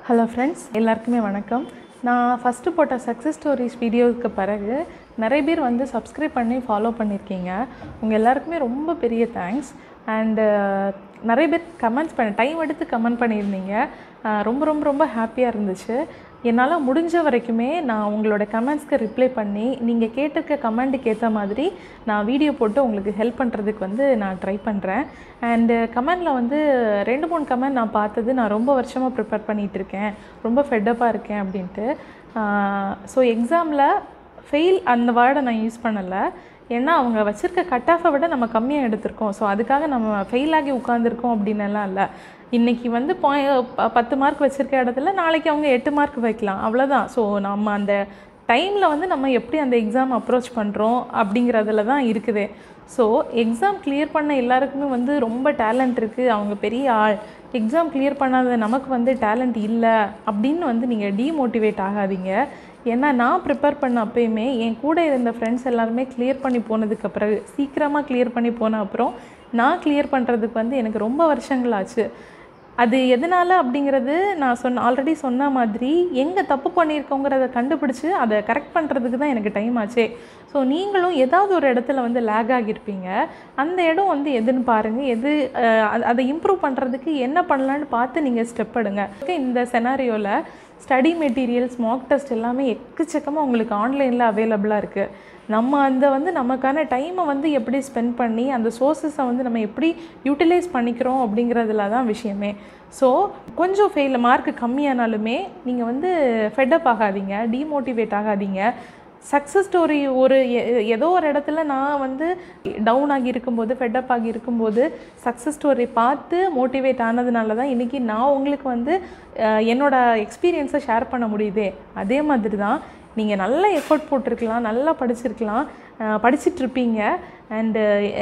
hello friends எல்லாருக்குமே வணக்கம் நான் ஃபஸ்ட்டு போட்ட சக்ஸஸ் ஸ்டோரிஸ் வீடியோவுக்கு பிறகு நிறைய பேர் வந்து சப்ஸ்கிரைப் பண்ணி ஃபாலோ பண்ணியிருக்கீங்க உங்கள் எல்லாருக்குமே ரொம்ப பெரிய தேங்க்ஸ் அண்டு நிறைய பேர் கமெண்ட்ஸ் பண்ண டைம் எடுத்து கமெண்ட் பண்ணியிருந்தீங்க அஹ் ரொம்ப ரொம்ப ரொம்ப ஹாப்பியாக இருந்துச்சு என்னால் முடிஞ்ச வரைக்குமே நான் உங்களோட கமெண்ட்ஸ்க்கு ரிப்ளை பண்ணி நீங்கள் கேட்டிருக்க கமெண்ட்டுக்கு ஏற்ற மாதிரி நான் வீடியோ போட்டு உங்களுக்கு ஹெல்ப் பண்ணுறதுக்கு வந்து நான் ட்ரை பண்ணுறேன் அண்டு கமெண்டில் வந்து ரெண்டு மூணு கமெண்ட் நான் பார்த்தது நான் ரொம்ப வருஷமாக ப்ரிப்பேர் பண்ணிகிட்டு இருக்கேன் ரொம்ப ஃபெட்டப்பாக இருக்கேன் அப்படின்ட்டு ஸோ எக்ஸாமில் ஃபெயில் அந்த வேர்டை நான் யூஸ் பண்ணலை ஏன்னா அவங்க வச்சுருக்க கட் ஆஃபை விட நம்ம கம்மியாக எடுத்திருக்கோம் ஸோ அதுக்காக நம்ம ஃபெயில் ஆகி உட்காந்துருக்கோம் அப்படின்னலாம் இல்லை இன்றைக்கி வந்து பாய் ப- பத்து மார்க் வச்சுருக்க இடத்துல நாளைக்கு அவங்க எட்டு மார்க் வைக்கலாம் அவ்வளோதான் ஸோ நம்ம அந்த டைமில் வந்து நம்ம எப்படி அந்த எக்ஸாம் அப்ரோச் பண்ணுறோம் அப்படிங்கிறதுல தான் இருக்குதே ஸோ எக்ஸாம் கிளியர் பண்ண எல்லாருக்குமே வந்து ரொம்ப டேலண்ட் இருக்குது அவங்க பெரிய ஆள் எக்ஸாம் கிளியர் பண்ணாத நமக்கு வந்து டேலண்ட் இல்லை அப்படின்னு வந்து நீங்கள் டீமோட்டிவேட் ஆகாதீங்க ஏன்னா நான் ப்ரிப்பேர் பண்ண அப்பயுமே என் கூட இருந்த ஃப்ரெண்ட்ஸ் எல்லாருமே கிளியர் பண்ணி போனதுக்கு பிறகு சீக்கிரமாக கிளியர் பண்ணி போன அப்புறம் நான் கிளியர் பண்ணுறதுக்கு வந்து எனக்கு ரொம்ப வருஷங்கள் ஆச்சு அது எதனால் அப்படிங்கிறது நான் சொன்ன ஆல்ரெடி சொன்ன மாதிரி எங்கே தப்பு பண்ணியிருக்கோங்கிறத கண்டுபிடிச்சி அதை கரெக்ட் பண்ணுறதுக்கு தான் எனக்கு டைம் ஆச்சே ஸோ நீங்களும் ஏதாவது ஒரு இடத்துல வந்து லேக் ஆகியிருப்பீங்க அந்த இடம் வந்து எதுன்னு பாருங்கள் எது அஹ், அத- அதை இம்ப்ரூவ் பண்ணுறதுக்கு என்ன பண்ணலான்னு பார்த்து நீங்கள் ஸ்டெப் எடுங்க Okay, இந்த செனாரியோவில் ஸ்டடி மெட்டீரியல்ஸ் மாக் டெஸ்ட் எல்லாமே எக்கச்சக்கமாக உங்களுக்கு ஆன்லைனில் அவைலபிளாக இருக்குது நம்ம அந்த வந்து நமக்கான டைமை வந்து எப்படி ஸ்பெண்ட் பண்ணி அந்த சோர்ஸஸை வந்து நம்ம எப்படி யூட்டிலைஸ் பண்ணிக்கிறோம் அப்படிங்கிறதுல தான் விஷயமே ஸோ கொஞ்சம் ஃபெயில் மார்க் கம்மியானாலுமே நீங்கள் வந்து ஃபெட்டப் ஆகாதீங்க டீமோட்டிவேட் ஆகாதீங்க சக்ஸஸ் ஸ்டோரி ஒரு எ- ஏதோ ஒரு இடத்துல நான் வந்து டவுன் ஆகி இருக்கும்போது ஃபெட்டப் ஆகி இருக்கும்போது சக்ஸஸ் ஸ்டோரி பார்த்து மோட்டிவேட் ஆனதுனால தான் இன்றைக்கி நான் உங்களுக்கு வந்து அஹ், என்னோட எக்ஸ்பீரியன்ஸை ஷேர் பண்ண முடியுதே அதே மாதிரி தான் நீங்கள் நல்ல எஃபர்ட் போட்டிருக்கலாம் நல்லா படிச்சிருக்கலாம் அஹ், படிச்சிட்டு இருப்பீங்க அண்டு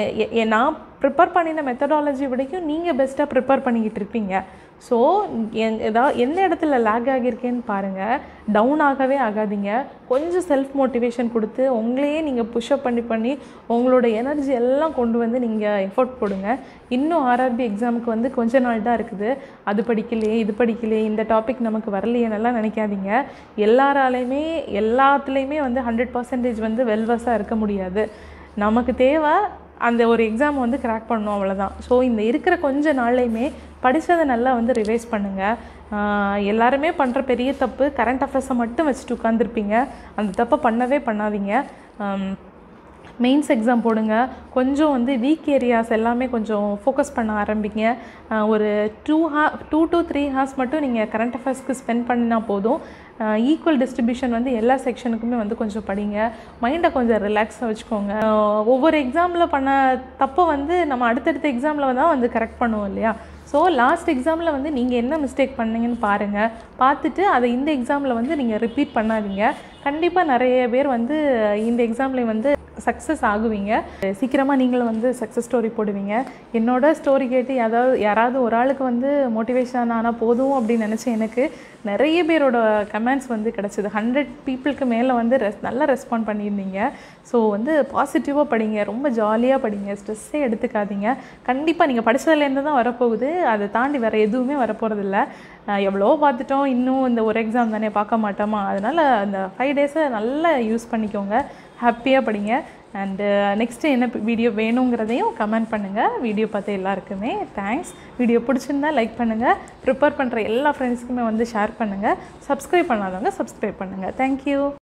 நான் ப்ரிப்பேர் பண்ணின மெத்தடாலஜி விடைக்கும் நீங்கள் பெஸ்ட்டாக ப்ரிப்பேர் பண்ணிக்கிட்டு இருப்பீங்க ஸோ ஏதாவது எந்த இடத்துல லேக் ஆகியிருக்கேன்னு பாருங்கள் டவுன் ஆகவே ஆகாதீங்க கொஞ்சம் செல்ஃப் மோட்டிவேஷன் கொடுத்து உங்களையே நீங்கள் புஷ்அப் பண்ணி பண்ணி உங்களோட எனர்ஜி எல்லாம் கொண்டு வந்து நீங்கள் எஃபோர்ட் போடுங்க இன்னும் ஆர்ஆர்பி எக்ஸாமுக்கு வந்து கொஞ்ச நாள் தான் இருக்குது அது படிக்கலையே இது படிக்கலையே இந்த டாபிக் நமக்கு வரலையேன்னெல்லாம் நினைக்காதீங்க எல்லாராலையுமே எல்லாத்துலேயுமே வந்து ஹண்ட்ரட் பர்சன்டேஜ் வந்து வெல்வஸாக இருக்க முடியாது நமக்கு தேவை அந்த ஒரு எக்ஸாம் வந்து கிராக் பண்ணணும் அவ்வளோதான் ஸோ இந்த இருக்கிற கொஞ்ச நாள்லையுமே படித்ததை நல்லா வந்து ரிவைஸ் பண்ணுங்கள் எல்லாருமே பண்ணுற பெரிய தப்பு கரண்ட் அஃபேர்ஸை மட்டும் வச்சுட்டு உட்காந்துருப்பீங்க அந்த தப்பை பண்ணவே பண்ணாதீங்க ஆம், மெயின்ஸ் எக்ஸாம் போடுங்க கொஞ்சம் வந்து வீக் ஏரியாஸ் எல்லாமே கொஞ்சம் ஃபோக்கஸ் பண்ண ஆரம்பிங்க அஹ் ஒரு டூ ஹா டூ to த்ரீ ஹார்ஸ் மட்டும் நீங்கள் கரண்ட் அஃபேர்ஸ்க்கு ஸ்பெண்ட் பண்ணினா போதும் ஈக்குவல் டிஸ்ட்ரிபியூஷன் வந்து எல்லா செக்ஷனுக்குமே வந்து கொஞ்சம் படிங்க மைண்டை கொஞ்சம் ரிலாக்ஸாக வச்சுக்கோங்க அஹ் ஒவ்வொரு எக்ஸாமில் பண்ண தப்பை வந்து நம்ம அடுத்தடுத்த எக்ஸாமில் தான் வந்து கரெக்ட் பண்ணுவோம் இல்லையா ஸோ லாஸ்ட் எக்ஸாமில் வந்து நீங்கள் என்ன மிஸ்டேக் பண்ணீங்கன்னு பாருங்கள் பார்த்துட்டு அதை இந்த எக்ஸாமில் வந்து நீங்கள் ரிப்பீட் பண்ணாதீங்க கண்டிப்பாக நிறைய பேர் வந்து இந்த எக்ஸாமில் வந்து சக்ஸஸ் ஆகுவீங்க சீக்கிரமாக நீங்களும் வந்து சக்ஸஸ் ஸ்டோரி போடுவீங்க என்னோட ஸ்டோரி கேட்டு யாராவது யாராவது ஒரு ஆளுக்கு வந்து மோட்டிவேஷன் ஆனால் போதும் அப்படின்னு நினச்ச எனக்கு நிறைய பேரோட கமெண்ட்ஸ் வந்து கிடச்சிது ஹண்ட்ரட் பீப்புளுக்கு மேலே வந்து ரெஸ் நல்லா ரெஸ்பாண்ட் பண்ணியிருந்தீங்க ஸோ வந்து பாசிட்டிவாக படிங்க ரொம்ப ஜாலியாக படிங்க ஸ்ட்ரெஸ்ஸே எடுத்துக்காதீங்க கண்டிப்பாக நீங்கள் படித்ததுலேருந்து தான் வரப்போகுது அதை தாண்டி வேறு எதுவுமே வரப்போகிறதில்ல எவ்வளோ பார்த்துட்டோம் இன்னும் இந்த ஒரு எக்ஸாம் தானே பார்க்க மாட்டோமா அதனால் அந்த ஃபைவ் டேஸை நல்லா யூஸ் பண்ணிக்கோங்க ஹாப்பியாக படிங்க அண்டு நெக்ஸ்ட்டு என்ன வீடியோ வேணுங்கிறதையும் கமெண்ட் பண்ணுங்கள் வீடியோ பார்த்த எல்லாருக்குமே தேங்க்ஸ் வீடியோ பிடிச்சிருந்தா லைக் பண்ணுங்கள் ப்ரிப்பேர் பண்ணுற எல்லா ஃப்ரெண்ட்ஸ்க்குமே வந்து ஷேர் பண்ணுங்கள் சப்ஸ்கிரைப் பண்ணாதவங்க சப்ஸ்கிரைப் பண்ணுங்கள் தேங்க்யூ